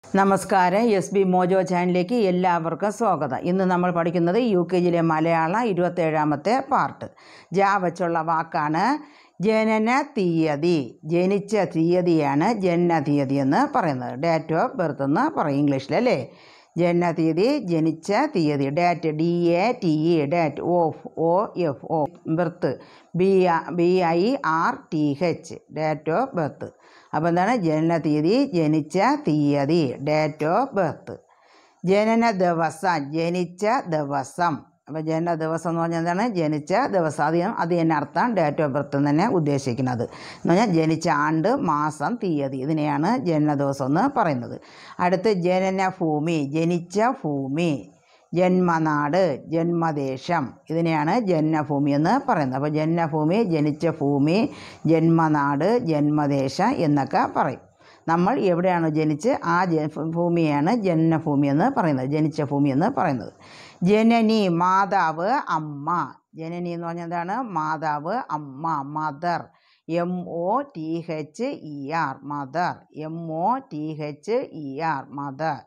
നമസ്കാരം S B mojo ചാനലിലേക്ക് എല്ലാവർക്കും സ്വാഗതം ഇന്ന് നമ്മൾ പഠിക്കുന്നത് യു കെ ജിയിലെ മലയാളം ഇരുപത്തേഴാമത്തെ പാർട്ട് ജാ വച്ചുള്ള വാക്കാണ് ജനന തീയതി ജനിച്ച തീയതിയാണ് ജനന തീയതി എന്ന് പറയുന്നത് ഡേറ്റ് ഓഫ് ബർത്ത് എന്ന് പറയും ഇംഗ്ലീഷിലല്ലേ ജനന തീയതി ജനിച്ച തീയതി date D A T E date of O F O birth B B I R T H date of birth അപ്പോൾ എന്താണ് ജനന തീയതി ജനിച്ച തീയതി ഡേറ്റ് ഓഫ് ബർത്ത് ജനന ദിവസം ജനിച്ച ദിവസം അപ്പോൾ ജനന ദിവസം എന്ന് പറഞ്ഞാൽ എന്താണ് ജനിച്ച ദിവസം അത് അത് തന്നെ അർത്ഥം ഡേറ്റ് ഓഫ് ബർത്ത് തന്നെ ഉദ്ദേശിക്കുന്നത് എന്ന് പറഞ്ഞാൽ ജനിച്ച ആണ്ട് മാസം തീയതി ഇതിനെയാണ് ജനന ദിവസം എന്ന് പറയുന്നത് അടുത്ത് ജനന ഭൂമി ജനിച്ച ഭൂമി ജന്മനാട് ജന്മദേശം ഇതിനെയാണ് ജന്മഭൂമി എന്ന് പറയുന്നത് അപ്പോൾ ജന്മഭൂമി ജനിച്ച ഭൂമി ജന്മനാട് ജന്മദേശം എന്നൊക്കെ പറയും നമ്മൾ എവിടെയാണോ ജനിച്ച് ആ ജ ഭൂമിയാണ് ജന്മഭൂമി എന്ന് പറയുന്നത് ജനിച്ച ഭൂമി എന്ന് പറയുന്നത് ജനനി മാതാവ് അമ്മ ജനനി എന്ന് പറഞ്ഞാൽ എന്താണ് മാതാവ് അമ്മ mother M O T H E R mother M O T H E R mother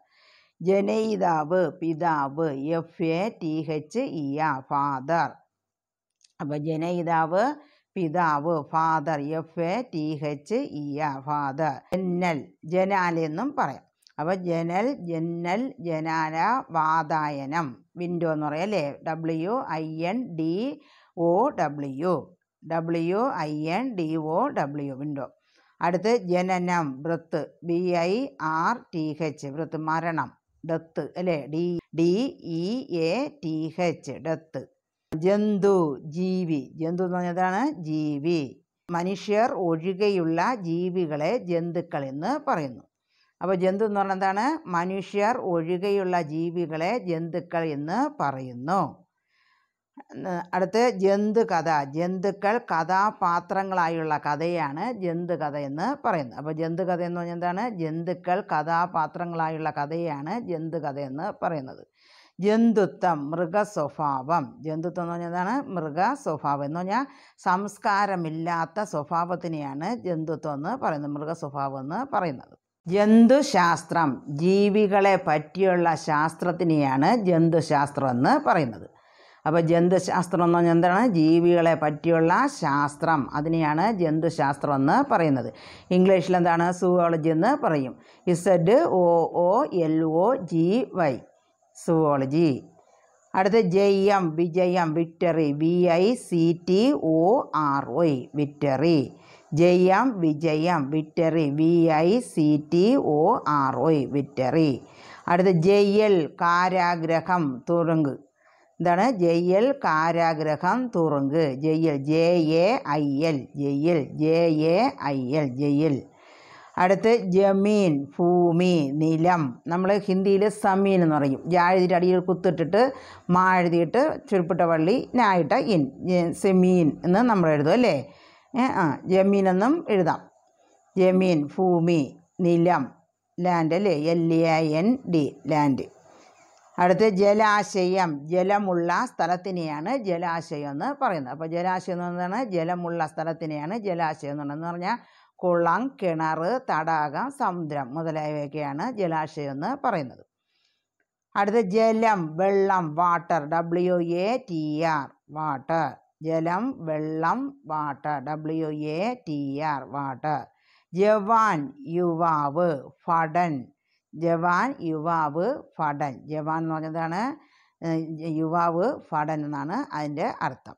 ജനയിതാവ് പിതാവ് F A T H E R father അപ്പോൾ ജനയിതാവ് പിതാവ് father F A T H E R father ജന്നൽ ജനാൽ എന്നും പറയാം അപ്പോൾ ജനൽ ജന്നൽ ജനാല വാതായനം വിൻഡോ എന്ന് പറയാം അല്ലേ W I N D O W W I N D O W window അടുത്ത് ജനനം birth B I R T H birth മരണം ഡെത്ത് അല്ലേ D D E A T H death ജന്തു ജീവി ജന്തു എന്ന് പറഞ്ഞതാണ് ജീവി മനുഷ്യർ ഒഴികെയുള്ള ജീവികളെ ജന്തുക്കൾ എന്ന് പറയുന്നു അപ്പോൾ ജന്തു എന്ന് പറഞ്ഞാൽ എന്താണ് മനുഷ്യർ ഒഴികെയുള്ള ജീവികളെ ജന്തുക്കൾ എന്ന് പറയുന്നു അടുത്ത് ജന്തു കഥ ജന്തുക്കൾ കഥാപാത്രങ്ങളായുള്ള കഥയാണ് ജന്തു കഥ എന്ന് പറയുന്നത് അപ്പോൾ ജന്തു കഥ എന്ന് പറഞ്ഞാൽ എന്താണ് ജന്തുക്കൾ കഥാപാത്രങ്ങളായുള്ള കഥയാണ് ജന്തു കഥ എന്ന് പറയുന്നത് ജന്തുത്വം മൃഗസ്വഭാവം ജന്തുത്വം എന്ന് പറഞ്ഞാൽ എന്താണ് മൃഗ സ്വഭാവം എന്ന് പറഞ്ഞാൽ സംസ്കാരമില്ലാത്ത സ്വഭാവത്തിനെയാണ് ജന്തുത്വം എന്ന് പറയുന്നത് മൃഗസ്വഭാവം എന്ന് പറയുന്നത് ജന്തുശാസ്ത്രം ജീവികളെ പറ്റിയുള്ള ശാസ്ത്രത്തിനെയാണ് ജന്തുശാസ്ത്രം എന്ന് പറയുന്നത് അപ്പോൾ ജന്തുശാസ്ത്രം എന്ന് പറഞ്ഞാൽ എന്താണ് ജീവികളെ പറ്റിയുള്ള ശാസ്ത്രം അതിനെയാണ് ജന്തുശാസ്ത്രം എന്ന് പറയുന്നത് ഇംഗ്ലീഷിൽ എന്താണ് സുവോളജി എന്ന് പറയും Z O O L O G Y zoology അടുത്ത് ജയം വിജയം victory V I C T O R Y victory ജയം വിജയം victory V I C T O R Y victory അടുത്ത് ജയിൽ കാരാഗ്രഹം തുറുങ്ക് എന്താണ് ജയിൽ കാരാഗ്രഹം തുറുങ്ക് jail J A I L jail J A I L jail അടുത്ത് ജമീൻ ഭൂമി നിലം നമ്മൾ ഹിന്ദിയിൽ സമീൻ എന്ന് പറയും ജാഴുതിയുടെ അടിയിൽ കുത്തിട്ടിട്ട് മാ എഴുതിയിട്ട് ചുരുപ്പിട്ട വള്ളി നായിട്ട ഇൻ സെമീൻ എന്ന് നമ്മൾ എഴുതും അല്ലേ ആ ജമീൻ എന്നും എഴുതാം ജമീൻ ഭൂമി നിലം ലാൻഡ് അല്ലേ L A N D land അടുത്ത് ജലാശയം ജലമുള്ള സ്ഥലത്തിനെയാണ് ജലാശയം എന്ന് പറയുന്നത് അപ്പോൾ ജലാശയം എന്ന് പറഞ്ഞാൽ ജലമുള്ള സ്ഥലത്തിനെയാണ് ജലാശയം എന്ന് പറയുന്നത് പറഞ്ഞാൽ കുളം കിണർ തടാകം സമുദ്രം മുതലായവയൊക്കെയാണ് ജലാശയം എന്ന് പറയുന്നത് അടുത്ത ജലം വെള്ളം water W A T R water ജലം വെള്ളം water W A T R water ജവാൻ യുവാവ് ഫടൻ ജവാൻ യുവാവ് ഫടൻ ജവാൻ എന്ന് പറഞ്ഞതാണ് യുവാവ് ഫടൻ എന്നാണ് അതിൻ്റെ അർത്ഥം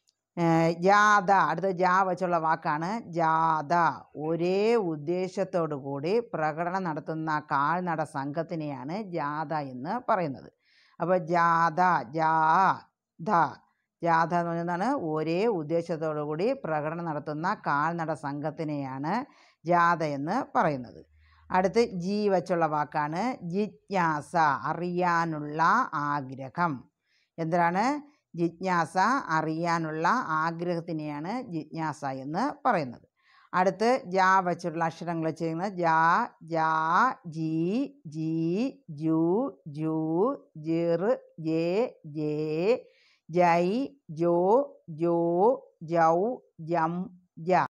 ജാഥ അടുത്ത ജാ വച്ചുള്ള വാക്കാണ് ജാഥ ഒരേ ഉദ്ദേശത്തോടു കൂടി പ്രകടനം നടത്തുന്ന കാൽനട സംഘത്തിനെയാണ് ജാഥ എന്ന് പറയുന്നത് അപ്പോൾ ജാഥ ജാഥ ജാഥ എന്ന് പറയുന്നതാണ് ഒരേ ഉദ്ദേശത്തോടു കൂടി പ്രകടനം നടത്തുന്ന കാൽനട സംഘത്തിനെയാണ് ജാഥ എന്ന് പറയുന്നത് അടുത്ത് ജി വച്ചുള്ള വാക്കാണ് ജിജ്ഞാസ അറിയാനുള്ള ആഗ്രഹം എന്താണ് ജിജ്ഞാസ അറിയാനുള്ള ആഗ്രഹത്തിനെയാണ് ജിജ്ഞാസ എന്ന് പറയുന്നത് അടുത്ത് ജാ വച്ചുള്ള അക്ഷരങ്ങൾ ചെയ്യുന്നത് ജാ ജാ ജി ജി ജു ജു ജിർ ജേ ജേ ജൈ ജോ ജോ ജൗ ജം ജ